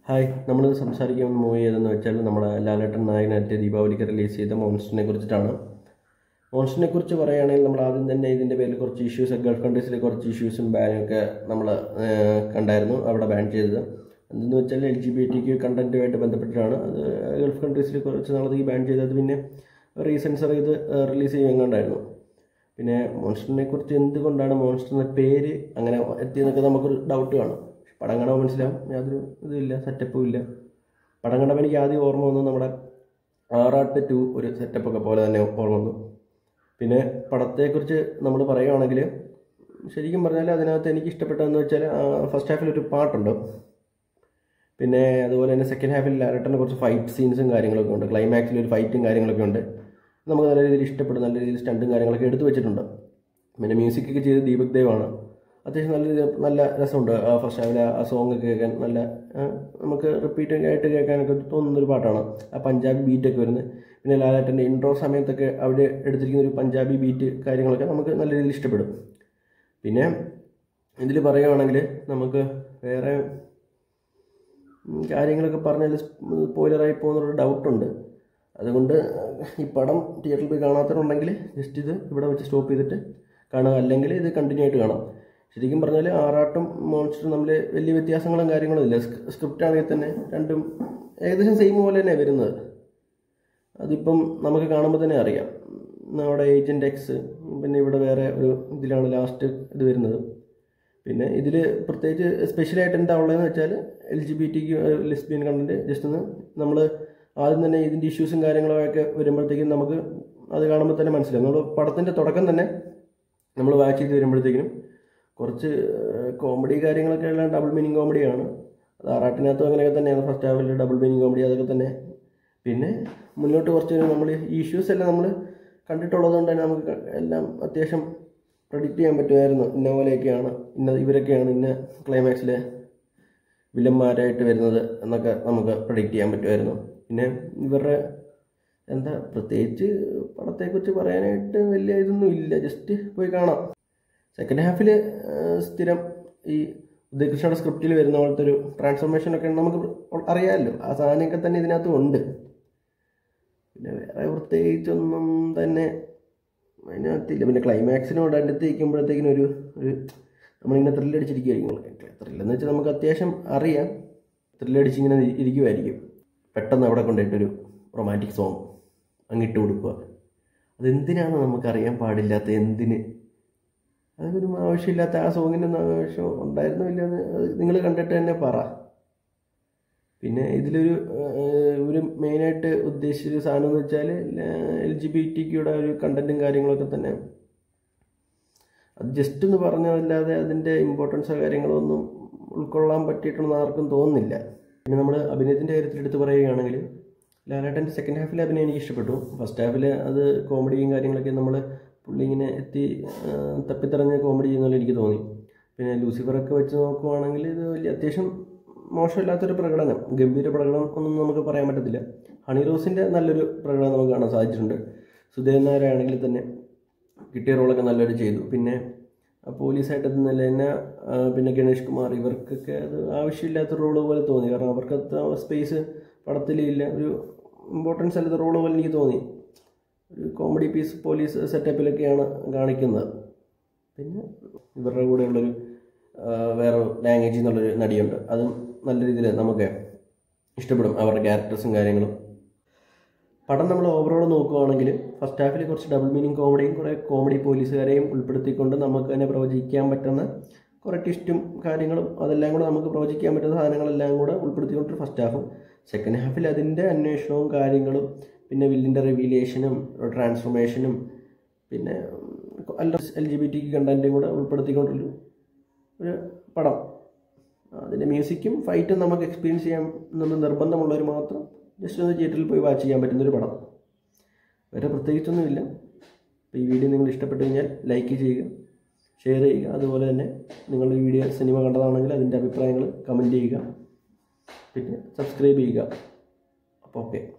hi നമ്മൾ സംസാരിക്കുന്ന movie ഏതെന്ന് വെച്ചാൽ നമ്മുടെ ലാലേട്ടൻ നായകനായിട്ട് ദീപാവലിക്ക് റിലീസ് ചെയ്ത മോൺസ്റ്ററിനെ കുറിച്ചിട്ടാണ് മോൺസ്റ്ററിനെ കുറിച്ച് പറയുകയാണെങ്കിൽ നമ്മൾ ആദ്യം തന്നെ ഇതിൻ്റെ പേരിൽ കുറച്ച് ഇഷ്യൂസ് ഗൾഫ് കൺട്രീസിലെ കുറച്ച് ഇഷ്യൂസും ബാനൊക്കെ നമ്മൾ കണ്ടായിരുന്നു അവിടെ ബാൻ ചെയ്തത് എന്തെന്ന് വെച്ചാൽ എൽ ജി ബി ടിക്ക് കണ്ടൻറ്റുമായിട്ട് ബന്ധപ്പെട്ടിട്ടാണ് അത് ഗൾഫ് കൺട്രീസിൽ കുറച്ച് നാളത്തേക്ക് ബാൻ ചെയ്തത് പിന്നെ റീസെൻസർ ചെയ്ത് റിലീസ് ചെയ്യുന്നുണ്ടായിരുന്നു പിന്നെ മോൺസ്റ്ററിനെ കുറിച്ച് എന്തുകൊണ്ടാണ് മോൺസ്റ്റർ എന്ന പേര് അങ്ങനെ എത്തിയെന്നൊക്കെ നമുക്കൊരു ഡൗട്ട് കാണും പടം കാണുമ്പോൾ മനസ്സിലാവും യാതൊരു ഇതുമില്ല സെറ്റപ്പും ഇല്ല പടം കണ്ടപ്പോൾ എനിക്ക് ആദ്യം ഓർമ്മ വന്നു നമ്മുടെ ആറാട്ട് ടു ഒരു സെറ്റപ്പൊക്കെ പോലെ തന്നെ ഓർമ്മ വന്നു പിന്നെ പടത്തെക്കുറിച്ച് നമ്മൾ പറയുകയാണെങ്കിൽ ശരിക്കും പറഞ്ഞാൽ അതിനകത്ത് എനിക്ക് ഇഷ്ടപ്പെട്ടതെന്ന് വെച്ചാൽ ഫസ്റ്റ് ഹാഫിൽ ഒരു പാട്ടുണ്ട് പിന്നെ അതുപോലെ തന്നെ സെക്കൻഡ് ഹാഫിൽ ലാലട്ടൻ്റെ കുറച്ച് ഫൈറ്റ് സീൻസും കാര്യങ്ങളൊക്കെ ഉണ്ട് ക്ലൈമാക്സിൽ ഒരു ഫൈറ്റും കാര്യങ്ങളൊക്കെ ഉണ്ട് നമുക്ക് നല്ല രീതിയിൽ ഇഷ്ടപ്പെടും നല്ല രീതിയിൽ സ്റ്റണ്ടും കാര്യങ്ങളൊക്കെ എടുത്തു വെച്ചിട്ടുണ്ട് പിന്നെ മ്യൂസിക് ഒക്കെ ചെയ്ത് ദീപക് ദേവാണ് അത്യാവശ്യം നല്ല രീതിയിൽ നല്ല രസമുണ്ട് ആ ഫസ്റ്റ് ഹാഫിൽ ആ സോങ് കേൾക്കാൻ നല്ല ആ, നമുക്ക് റിപ്പീറ്റ് ആയിട്ട് കേൾക്കാനൊക്കെ തോന്നുന്നൊരു പാട്ടാണ് ആ പഞ്ചാബി ബീറ്റൊക്കെ വരുന്നത് പിന്നെ ലാലേട്ടൻ്റെ ഇൻട്രോ സമയത്തൊക്കെ അവിടെ എടുത്തിരിക്കുന്ന ഒരു പഞ്ചാബി ബീറ്റ് കാര്യങ്ങളൊക്കെ നമുക്ക് നല്ല രീതിയിൽ ഇഷ്ടപ്പെടും പിന്നെ ഇതിൽ പറയുകയാണെങ്കിൽ നമുക്ക് വേറെ ഉം, കാര്യങ്ങളൊക്കെ പറഞ്ഞാൽ സ്പോയിലറായി പോകുന്നൊരു ഡൗട്ടുണ്ട് അതുകൊണ്ട് ഈ പടം തിയേറ്ററിൽ പോയി കാണാത്തവരുണ്ടെങ്കിൽ ജസ്റ്റ് ഇത് ഇവിടെ വെച്ച് സ്റ്റോപ്പ് ചെയ്തിട്ട് കാണുക അല്ലെങ്കിൽ ഇത് കണ്ടിന്യൂ ആയിട്ട് കാണാം ശരിക്കും പറഞ്ഞാൽ ആറാട്ടും മോൺസ്റ്ററും തമ്മിൽ വലിയ വ്യത്യാസങ്ങളും കാര്യങ്ങളും ഇല്ല സ്ക്രിപ്റ്റ് ആണെങ്കിൽ തന്നെ രണ്ടും ഏകദേശം സെയിം പോലെ തന്നെ വരുന്നത് അതിപ്പം നമുക്ക് കാണുമ്പോൾ തന്നെ അറിയാം നമ്മുടെ ഏജൻറ്റ് എക്സ് പിന്നെ ഇവിടെ വേറെ ഒരു ഇതിലാണ് ലാസ്റ്റ് ഇത് വരുന്നത് പിന്നെ ഇതിൽ പ്രത്യേകിച്ച് സ്പെഷ്യലായിട്ട് എന്താ ഉള്ളതെന്ന് വെച്ചാൽ എൽ ജി ബി ടിക്ക് ലെസ്ബിയൻ കണ്ടന്റ് ജസ്റ്റ് ഒന്ന് നമ്മൾ ആദ്യം തന്നെ ഇതിൻ്റെ ഇഷ്യൂസും കാര്യങ്ങളൊക്കെ വരുമ്പോഴത്തേക്കും നമുക്ക് അത് കാണുമ്പോൾ തന്നെ മനസ്സിലാവും നമ്മൾ പടത്തിൻ്റെ തുടക്കം തന്നെ നമ്മൾ വാച്ച് ചെയ്ത് വരുമ്പോഴത്തേക്കിനും കുറച്ച് കോമഡി കാര്യങ്ങളൊക്കെ എല്ലാം ഡബിൾ മീനിങ് കോമഡിയാണ് അത് ആറാട്ടിനകത്തും അങ്ങനെയൊക്കെ തന്നെയാണ് ഫസ്റ്റ് ഹാഫിൽ ഡബിൾ മീനിങ് കോമഡി അതൊക്കെ തന്നെ പിന്നെ മുന്നോട്ട് കുറച്ച് നമ്മൾ ഈ ഇഷ്യൂസ് എല്ലാം നമ്മൾ കണ്ടിട്ടുള്ളത് കൊണ്ട് തന്നെ നമുക്ക് എല്ലാം അത്യാവശ്യം പ്രഡിക്റ്റ് ചെയ്യാൻ പറ്റുമായിരുന്നു ഇന്ന പോലെയൊക്കെയാണ് ഇന്ന ഇവരൊക്കെയാണ് ഇന്ന ക്ലൈമാക്സിലെ വില്ലന്മാരായിട്ട് വരുന്നത് എന്നൊക്കെ നമുക്ക് പ്രഡിക്റ്റ് ചെയ്യാൻ പറ്റുമായിരുന്നു പിന്നെ ഇവരുടെ എന്താ പ്രത്യേകിച്ച് പടത്തെക്കുറിച്ച് പറയാനായിട്ട് വലിയ ഇതൊന്നും ഇല്ല ജസ്റ്റ് പോയി കാണാം സെക്കൻഡ് ഹാഫിൽ സ്ഥിരം ഈ ഉദയകൃഷ്ണയുടെ സ്ക്രിപ്റ്റിൽ വരുന്ന പോലത്തെ ഒരു ട്രാൻസ്ഫോർമേഷൻ ഒക്കെ നമുക്ക് അറിയാമല്ലോ ആ സാധനമൊക്കെ തന്നെ ഇതിനകത്തും ഉണ്ട് പിന്നെ വേറെ പ്രത്യേകിച്ചൊന്നും തന്നെ അതിനകത്തില്ല പിന്നെ ക്ലൈമാക്സിനോട് അടുത്ത് നിൽക്കുമ്പോഴത്തേക്കിനും ഒരു ഒരു നമ്മളിങ്ങനെ ത്രില്ലടിച്ചിരിക്കുമായിരിക്കും ത്രില്ലെന്ന് വെച്ചാൽ നമുക്ക് അത്യാവശ്യം അറിയാം ത്രില്ലടിച്ചിങ്ങനെ ഇരിക്കുമായിരിക്കും പെട്ടെന്ന് അവിടെ കൊണ്ടുപോയിട്ടൊരു റൊമാൻറ്റിക് സോങ് അങ്ങിട്ട് കൊടുക്കുക അതെന്തിനാണ് നമുക്കറിയാൻ പാടില്ലാത്ത എന്തിന് അതൊരു ആവശ്യമില്ലാത്ത ആ സോങ്ങിൻ്റെ ഒന്നും ആവശ്യം ഉണ്ടായിരുന്നോ ഇല്ലെന്ന് അത് നിങ്ങൾ കണ്ടിട്ട് തന്നെ പറ പിന്നെ ഇതിലൊരു ഏഹ്, ഒരു മെയിനായിട്ട് ഉദ്ദേശിച്ചൊരു സാധനം എന്ന് വെച്ചാൽ എൽ ജി ബി ടിക്കുടെ ഒരു കണ്ടന്റും കാര്യങ്ങളൊക്കെ തന്നെ അത് ജസ്റ്റ് ഒന്ന് പറഞ്ഞതല്ലാതെ അതിൻ്റെ ഇമ്പോർട്ടൻസോ കാര്യങ്ങളോ ഒന്നും ഉൾക്കൊള്ളാൻ പറ്റിയിട്ടുണ്ടെന്ന് ആർക്കും തോന്നുന്നില്ല പിന്നെ നമ്മൾ അഭിനയത്തിൻ്റെ കാര്യത്തിൽ എടുത്ത് പറയുകയാണെങ്കിൽ ലാലേട്ടൻ്റെ സെക്കൻഡ് ഹാഫിലെ അഭിനയം എനിക്ക് ഇഷ്ടപ്പെട്ടു ഫസ്റ്റ് ഹാഫിൽ അത് കോമഡിയും കാര്യങ്ങളൊക്കെ നമ്മൾ പുള്ളി ഇങ്ങനെ എത്തി ആ, തപ്പിത്തറഞ്ഞ് കോമഡി ചെയ്യുന്ന പോലെ എനിക്ക് തോന്നി പിന്നെ ലൂസിഫറൊക്കെ വെച്ച് നോക്കുവാണെങ്കിൽ ഇത് വലിയ അത്യാവശ്യം മോശമില്ലാത്തൊരു പ്രകടനം ഗംഭീര പ്രകടനം ഒന്നും നമുക്ക് പറയാൻ പറ്റത്തില്ല ഹണി റോസിൻ്റെ നല്ലൊരു പ്രകടനം നമുക്ക് കാണാൻ സാധിച്ചിട്ടുണ്ട് സുധേൻ നായരാണെങ്കിൽ തന്നെ കിട്ടിയ റോളൊക്കെ നല്ലൊരു ചെയ്തു പിന്നെ ആ പോലീസായിട്ട് എത്തുന്നില്ല എന്നെ ആ, പിന്നെ ഗണേഷ് കുമാർ ഇവർക്കൊക്കെ അത് ആവശ്യമില്ലാത്ത റോള് പോലെ തോന്നി കാരണം അവർക്ക് അത്ര സ്പേസ് പടത്തിലില്ല ഒരു ഇമ്പോർട്ടൻസ് അല്ലാത്ത റോള് പോലെ എനിക്ക് തോന്നി ഒരു കോമഡി പീസ് പോലീസ് സെറ്റപ്പിലൊക്കെയാണ് കാണിക്കുന്നത് പിന്നെ ഇവരുടെ കൂടെ ഉള്ളൊരു ആ, വേറെ ലാംഗ്വേജിൽ നിന്നുള്ളൊരു നടിയുണ്ട് അതും നല്ല രീതിയിൽ നമുക്ക് ഇഷ്ടപ്പെടും അവരുടെ ക്യാരക്ടേഴ്സും കാര്യങ്ങളും പടം നമ്മൾ ഓവറോൾ നോക്കുകയാണെങ്കിൽ ഫസ്റ്റ് ഹാഫിൽ കുറച്ച് ഡബിൾ മീനിങ് കോമഡിയും കുറേ കോമഡി പോലീസുകാരെയും ഉൾപ്പെടുത്തിക്കൊണ്ട് നമുക്ക് തന്നെ പ്രവചിക്കാൻ പറ്റുന്ന കുറേ ട്വിസ്റ്റും കാര്യങ്ങളും അതെല്ലാം കൂടെ നമുക്ക് പ്രവചിക്കാൻ പറ്റുന്ന സാധനങ്ങളെല്ലാം കൂടെ ഉൾപ്പെടുത്തിക്കൊണ്ട് ഫസ്റ്റ് ഹാഫും സെക്കൻഡ് ഹാഫിൽ അതിൻ്റെ അന്വേഷണവും കാര്യങ്ങളും പിന്നെ വില്ലിൻ്റെ റിവീലിയേഷനും ട്രാൻസ്ഫോർമേഷനും പിന്നെ എൽ ജി ബി ടി കണ്ടൻറ്റും കൂടെ ഉൾപ്പെടുത്തിക്കൊണ്ടൊരു ഒരു പടം അതിൻ്റെ മ്യൂസിക്കും ഫൈറ്റും നമുക്ക് എക്സ്പീരിയൻസ് ചെയ്യാൻ നമ്മൾ നിർബന്ധമുള്ളവർ മാത്രം ജസ്റ്റ് ഒന്ന് തിയേറ്ററിൽ പോയി വാച്ച് ചെയ്യാൻ പറ്റുന്നൊരു പടം വേറെ പ്രത്യേകിച്ചൊന്നുമില്ല അപ്പോൾ ഈ വീഡിയോ നിങ്ങൾ ഇഷ്ടപ്പെട്ടു കഴിഞ്ഞാൽ ലൈക്ക് ചെയ്യുക ഷെയർ ചെയ്യുക അതുപോലെ തന്നെ നിങ്ങൾ ഈ വീഡിയോ സിനിമ കണ്ടതാണെങ്കിൽ അതിൻ്റെ അഭിപ്രായങ്ങൾ കമൻറ്റ് ചെയ്യുക പിന്നെ സബ്സ്ക്രൈബ് ചെയ്യുക അപ്പോൾ ഓക്കെ